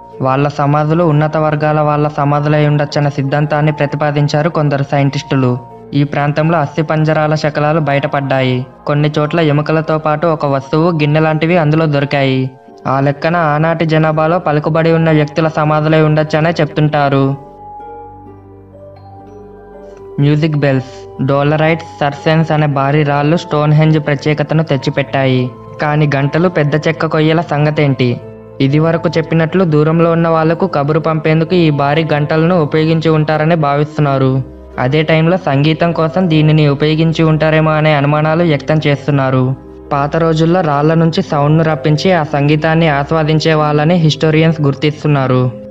వాళ్ళ సమాధులు ఉన్నత వర్గాల వాళ్ళ సమాధులై ఉండొచ్చన్న సిద్ధాంతాన్ని ప్రతిపాదించారు కొందరు సైంటిస్టులు ఈ ప్రాంతంలో అస్థి పంజరాల శకలాలు బయటపడ్డాయి కొన్ని చోట్ల ఎముకలతో పాటు ఒక వస్తువు గిన్నె లాంటివి అందులో దొరికాయి ఆ లెక్కన ఆనాటి జనాభాలో పలుకుబడి ఉన్న వ్యక్తుల సమాధులై ఉండొచ్చనే చెప్తుంటారు మ్యూజిక్ బెల్స్ డోలరైట్స్ సర్సెన్స్ అనే భారీ రాళ్ళు స్టోన్ హెంజ్ ప్రత్యేకతను తెచ్చిపెట్టాయి కానీ గంటలు పెద్ద చెక్క కొయ్యల సంగతేంటి ఇది వరకు చెప్పినట్లు దూరంలో ఉన్న వాళ్లకు కబురు పంపేందుకు ఈ భారీ గంటలను ఉపయోగించి ఉంటారని భావిస్తున్నారు అదే టైంలో సంగీతం కోసం దీనిని ఉపయోగించి ఉంటారేమో అనే అనుమానాలు వ్యక్తం చేస్తున్నారు పాత రోజుల్లో రాళ్ల నుంచి సౌండ్ను రప్పించి ఆ సంగీతాన్ని ఆస్వాదించే వాళ్ళని హిస్టోరియన్స్ గుర్తిస్తున్నారు